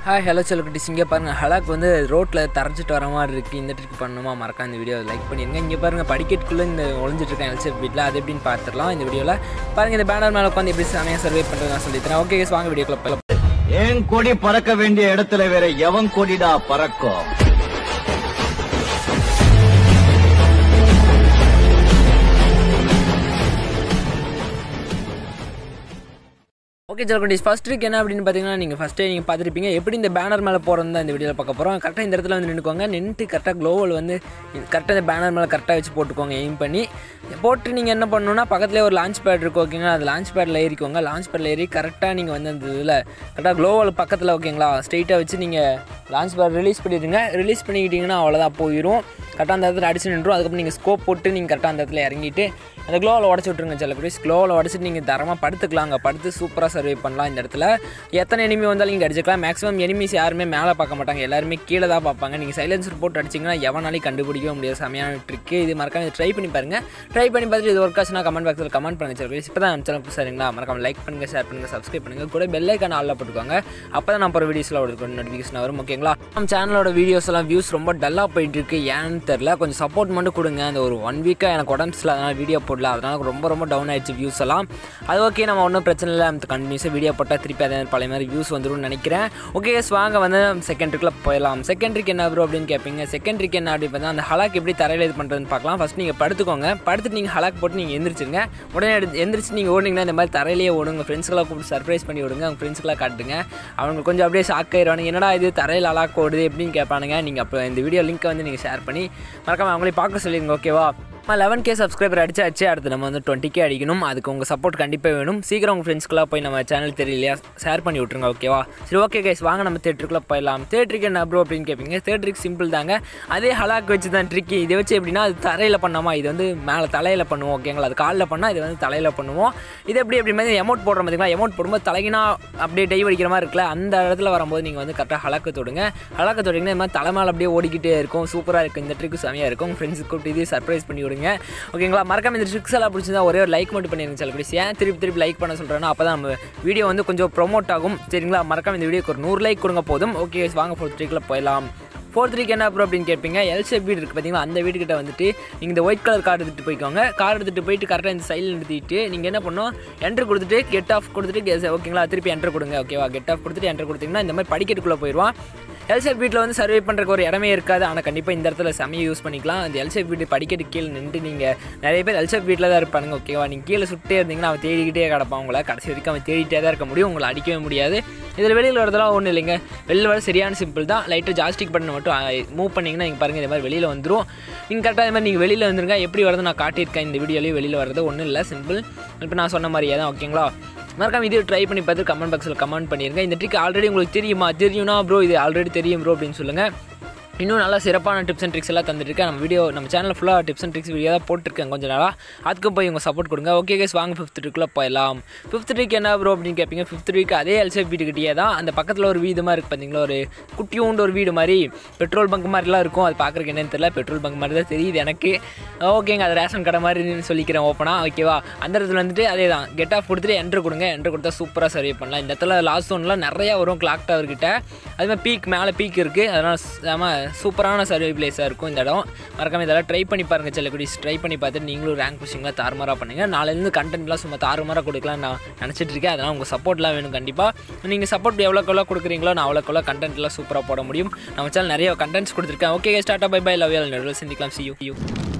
hi hello செல்குட்டிஸ் இங்கே பாருங்கள் Hulk வந்து ரோட்டில் தரைச்சிட்டு வர மாதிரி இருக்குது இந்த ட்ரிக் பண்ணணுமா மறக்காம இந்த வீடியோ லைக் பண்ணிடுங்க இங்கே பாருங்கள் படிக்கட்டுக்குள்ளே இந்த ஒளிஞ்சிட்டு இருக்கேன் எல்செஃப் வீட்டில் அது எப்படின்னு பார்த்துடலாம் இந்த வீடியோவில் பாருங்கள் இந்த பேனர் மேலே உட்காந்து எப்படி செமையாக சர்வே பண்ணுறது நான் சொல்லித்தரேன் ஓகே guys, வாங்க வீடியோக்குள்ள போகலாம் ஏன் கொடி பறக்க வேண்டிய இடத்துல வேற எவன் கொடிடா பறக்கும் ஓகே ஜெல்குட்டிஸ் ஃபஸ்ட் ட்ரிக் என்ன அப்படின்னு பார்த்தீங்கன்னா நீங்கள் ஃபஸ்ட்டே நீங்கள் பார்த்துருப்பீங்க எப்படி இந்த பேனர் மேலே போகிறது தான் இந்த வீடியோவில் பார்க்க போகிறோம் கரெக்டாக இந்த இடத்துல வந்து நின்றுக்கோங்க நின்றுட்டு கரெக்டாக க்ளோவல் வந்து கரெக்டாக இந்த பேனர் மேலே கரெக்டாக வச்சு போட்டுக்கோங்க எய்ம் பண்ணி போட்டு நீங்கள் என்ன பண்ணணும்னா பக்கத்துலேயே ஒரு லான்ச் பேட் இருக்கும் ஓகேங்களா அது லான்ச் பேடில் ஏறிக்கோங்க லான்ச் பேடில் ஏறி கரெக்டாக நீங்கள் வந்து அந்த இதில் கரெக்டாக க்ளோவல் பக்கத்தில் ஓகேங்களா ஸ்ட்ரெயிட்டாக வச்சு நீங்கள் லான்ச் பேட் ரிலீஸ் பண்ணிடுங்க ரிலீஸ் பண்ணிக்கிட்டிங்கன்னா அவ்வளோதான் போயிடும் கரெக்டாக அந்த இடத்துல அடிச்சு நின்றும் அதுக்கப்புறம் நீங்கள் ஸ்கோப் போட்டு நீங்கள் கரெக்டாக அந்த இடத்துல இறங்கிட்டு அந்த க்ளோவில் உடச்சி விட்ருங்க சில குடிஸ் க்ளோவில் உடச்சிட்டு நீங்கள் தரமாக படுத்துக்கலாங்க படுத்து சூப்பராக சர்வே பண்ணலாம் இந்த இடத்துல எத்தனை எனிமி வந்தாலும் நீங்கள் அடிச்சுக்கலாம் மேக்ஸிமம் எனிமிஸ் யாருமே மேலே பார்க்க மாட்டாங்க எல்லாருமே கீழே தான் பார்ப்பாங்க நீங்கள் சைலன்சர் போட்டு அடிச்சிங்கன்னா எவனாலையும் கண்டுபிடிக்கவே முடியாது செமையான ட்ரிக்கு இது மறக்காம ட்ரை பண்ணி பாருங்கள் ட்ரை பண்ணி பார்த்துட்டு இது ஒர்க் ஆச்சுன்னா கமெண்ட் பாக்ஸில் கமெண்ட் பண்ணுங்க சார் இப்போ தான் சேனல் சரிங்களா மறக்காம லைக் பண்ணுங்கள் ஷேர் பண்ணுங்கள் சப்ஸ்கிரைப் பண்ணுங்கள் கூட பெல் ஐக்கான ஆளில் போட்டுக்கோங்க அப்போ தான் நான் போகிற வீடியோஸில் ஒரு நோட்டிஃபிகேஷன் வரும் ஓகேங்களா நம்ம சேனலோட வீடியோஸ் எல்லாம் வியூஸ் ரொம்ப டல்லாக போயிட்டு இருக்கு ஏன்னு தெரில கொஞ்சம் சப்போர்ட் மட்டும் கொடுங்க அந்த ஒரு ஒன் வீக்காக எனக்கு உடம்பு சரியில்லை அதனால் வீடியோ போடல அதனால் ரொம்ப ரொம்ப டவுன் ஆயிடுச்சு வியூஸ் எல்லாம் அது ஓகே நம்ம ஒன்றும் பிரச்சனை இல்லை நம்ம கண்டினியூஸாக வீடியோ போட்டால் திருப்பி அதே மாதிரி பழைய மாதிரி வியூஸ் வந்துரும்னு நினைக்கிறேன் ஓகே guys, வாங்க வந்து செகண்ட்ரிக்கில் போயிடலாம் செகண்ட்ரிக்கு என்ன ப்ரோ அப்படின்னு கேட்பீங்க செகண்ட்ரிக்கு என்ன அப்படி பார்த்தா அந்த ஹலாக் எப்படி தரையில் இது பண்ணுறதுன்னு பார்க்கலாம் ஃபஸ்ட் நீங்கள் படுத்துக்கோங்க படுத்துட்டு நீங்கள் ஹலாக் போட்டு நீங்கள் எந்திரிச்சிருங்க உடனே எடுத்து எந்திரிச்சு நீங்கள் ஓடிங்கன்னா இந்த மாதிரி தரையிலேயே ஓடுங்க ஃப்ரெண்ட்ஸ்க்கெல்லாம் கூப்பிட்டு சர்ப்ரைஸ் பண்ணி விடுங்க அவங்க ஃப்ரெண்ட்ஸ்க்கெல்லாம் காட்டுங்க அவங்க கொஞ்சம் அப்படியே ஷாக் ஆயிடுவானுங்க என்னடா இது தரையில் ஹலாக் ஓடுது எப்படின்னு கேட்பானுங்க நீங்கள் அப்போ இந்த வீடியோ லிங்க்கை வந்து நீங்கள் ஷேர் பண்ணி மறக்காம அவங்களே பார்க்க சொல்லிடுங்க ஓகேவா நம்ம லெவன் கே சப்ஸ்கிரைபர் அடிச்சாச்சு அடுத்து நம்ம வந்து டுவெண்ட்டி கே அடிக்கணும் அதுக்கு உங்கள் சப்போர்ட் கண்டிப்பாக வேணும் சீக்கிரம் உங்கள் ஃப்ரெண்ட்ஸ்க்குலாம் போய் நம்ம சேனல் தெரியலையா ஷேர் பண்ணி விட்ருங்க ஓகேவா சரி ஓகே கைஸ் வாங்க நம்ம தேட்டருக்குள்ளே போயிடலாம் தேட்டருக்கு என்ன ப்ரோ அப்படின்னு கேட்பீங்க தேட்டருக்கு சிம்பிள் தாங்க அதே ஹலாக் வச்சு தான் ட்ரிக்கி இதை வச்சு எப்படின்னா அது தரையில் பண்ணாமா இது வந்து மேலே தலையில் பண்ணுவோம் ஓகேங்களா அது காலில் பண்ணால் இது வந்து தலையில் பண்ணுவோம் இது எப்படி எப்படி மாதிரி எமௌண்ட் போடுற பார்த்தீங்களா எமௌண்ட் போடும்போது தலைகினா அப்படியே டை வடிக்கிற மாதிரி இருக்குல்ல அந்த இடத்துல வரும்போது நீங்கள் வந்து கரெக்டாக ஹலாக்கு தொடுங்க ஹலாக்கு தொட்டிங்கன்னா இந்த மாதிரி தலை மேலே அப்படியே ஓடிக்கிட்டே இருக்கும் சூப்பராக இருக்கும் இந்த ட்ரிக்கு செமையாக இருக்கும் ஃப்ரெண்ட்ஸுக்கு கூப்பிட்டு இது சர்ப்ரைஸ் பண்ணி விடுங்க ஓகேங்களா மறக்காம இந்த ட்ரிக்ஸ் எல்லாம் பிடிச்சிருந்தா ஒரே ஒரு லைக் மட்டும் பண்ணிருங்க சில ப்ளீஸ் ஏன் திருப்பி திருப்பி லைக் பண்ண சொல்கிறேன்னா அப்போ தான் நம்ம வீடியோ வந்து கொஞ்சம் ப்ரொமோட் ஆகும் சரிங்களா மறக்காம இந்த வீடியோக்கு ஒரு நூறு லைக் கொடுங்க போதும் ஓகே வாங்க ஃபோர்த் ட்ரிக்கில் போயிடலாம் ஃபோர்த் த்ரீக்கு என்ன ப்ரோ அப்படின்னு கேட்பீங்க எல் ஷேப் வீடு இருக்குது பார்த்தீங்களா அந்த வீட்டுக்கிட்ட வந்துட்டு நீங்கள் இந்த ஒயிட் கலர் கார் எடுத்துகிட்டு போய்க்கோங்க கார் எடுத்துகிட்டு போயிட்டு கரெக்டாக இந்த சைடில் நிறுத்திட்டு நீங்கள் என்ன பண்ணணும் என்ட்ரு கொடுத்துட்டு கெட் ஆஃப் கொடுத்துட்டு get- ஓகேங்களா திருப்பி என்ட்ரு கொடுங்க ஓகேவா கெட் ஆஃப் கொடுத்துட்டு என்ட்ரு கொடுத்தீங்கன்னா இந்த மாதிரி படிக்கட்டுக்குள்ளே போயிடுவான் எல்சேப் வீட்டில் வந்து சர்வே பண்ணுறக்கு ஒரு இடமே இருக்காது ஆனால் கண்டிப்பாக இந்த இடத்துல செமையை யூஸ் பண்ணிக்கலாம் அந்த எல்சேப் வீடு படிக்கட்டு கீழே நின்று நீங்கள் நிறைய பேர் எல்சேப் வீட்டில் தான் இருப்பானுங்க ஓகேவா நீங்கள் கீழே சுட்டே இருந்தீங்கன்னா அவன் தேடிக்கிட்டே கிடப்பான் உங்களை கடைசி வரைக்கும் அவன் தேடிட்டே தான் இருக்க முடியும் உங்களை அடிக்கவே முடியாது இதில் வெளியில் வரதெல்லாம் ஒன்றும் இல்லைங்க வெளியில் வர சரியான சிம்பிள் தான் லைட்டாக ஜாஸ்டிக் பண்ண மட்டும் மூவ் பண்ணிங்கன்னா நீங்கள் பாருங்கள் இந்த மாதிரி வெளியில் வந்துடும் நீங்கள் கரெக்டாக இந்த மாதிரி நீங்கள் வெளியில் வந்துருங்க எப்படி வரது நான் காட்டியிருக்கேன் இந்த வீடியோலேயே வெளியில் வரது ஒன்றும் இல்லை சிம்பிள் இப்போ நான் சொன்ன மாதிரியே தான் ஓகேங்களா மறக்காம இது ட்ரை பண்ணி பார்த்து கமெண்ட் பாக்ஸில் கமெண்ட் பண்ணிருங்க இந்த ட்ரிக் ஆல்ரெடி உங்களுக்கு தெரியுமா தெரியும்னா ப்ரோ இது ஆல்ரெடி தெரியும் ப்ரோ அப்படின்னு சொல்லுங்கள் இன்னும் நல்லா சிறப்பான டிப்ஸ் அண்ட் ட்ரிக்ஸ் எல்லாம் தந்துட்டுருக்கேன் நம்ம வீடியோ நம்ம சேனலில் ஃபுல்லாக டிப்ஸ் அண்ட் ட்ரிக்ஸ் வீடியோ தான் போட்டிருக்கேன் கொஞ்சம் நாளாக அதுக்கும் போய் உங்கள் சப்போர்ட் கொடுங்க ஓகே கேஸ் வாங்க ஃபிஃப்த் ட்ரிக்கில் போயிடலாம் ஃபிஃப்த் ட்ரிக் என்ன ப்ரோ அப்படின்னு கேட்பீங்க ஃபிஃப்த் ட்ரிக் அதே எல்சேப் வீட்டுக்கிட்டே தான் அந்த பக்கத்தில் ஒரு வீடு மாதிரி இருக்குது பார்த்தீங்களா ஒரு குட்டியூண்டு ஒரு வீடு மாதிரி பெட்ரோல் பங்க் மாதிரிலாம் இருக்கும் அது பார்க்குறக்கு என்னன்னு தெரியல பெட்ரோல் பங்க் மாதிரி தான் தெரியுது எனக்கு ஓகேங்க அது ரேஷன் கடை மாதிரி சொல்லிக்கிறேன் ஓப்பனாக ஓகேவா அந்த இடத்துல வந்துட்டு அதே தான் கெட் ஆஃப் கொடுத்துட்டு என்ட்ரு கொடுங்க என்ட்ரு கொடுத்தா சூப்பராக சர்வே பண்ணலாம் இந்த இடத்துல லாஸ்ட் ஒன்லாம் நிறையா வரும் கிளாக் டவர் கிட்ட அதுமாதிரி பீக் மேலே பீக் இருக்குது அதனால் செம சூப்பரான சர்வே பிளேஸாக இருக்கும் இந்த இடம் மறக்காம இதெல்லாம் ட்ரை பண்ணி பாருங்கள் செல்லக்குடிஸ் ட்ரை பண்ணி பார்த்துட்டு நீங்களும் ரேங்க் புஷிங்லாம் தாறுமாறாக பண்ணுங்கள் நாளையிலேருந்து கண்டென்ட்லாம் சும்மா தாறுமாறாக கொடுக்கலாம் நான் நினச்சிட்டு இருக்கேன் அதனால் உங்கள் சப்போர்ட்லாம் வேணும் கண்டிப்பாக நீங்கள் சப்போர்ட் எவ்வளோக்கெவ்வளோ கொடுக்குறீங்களோ நான் அவ்வளோக்கெவ்வளோ கண்டென்ட்லாம் சூப்பராக போட முடியும் நம்ம சேனல் நிறைய கண்டென்ட்ஸ் கொடுத்துருக்கேன் okay start bye bye love you சிந்திக்கலாம் சி யூ யூ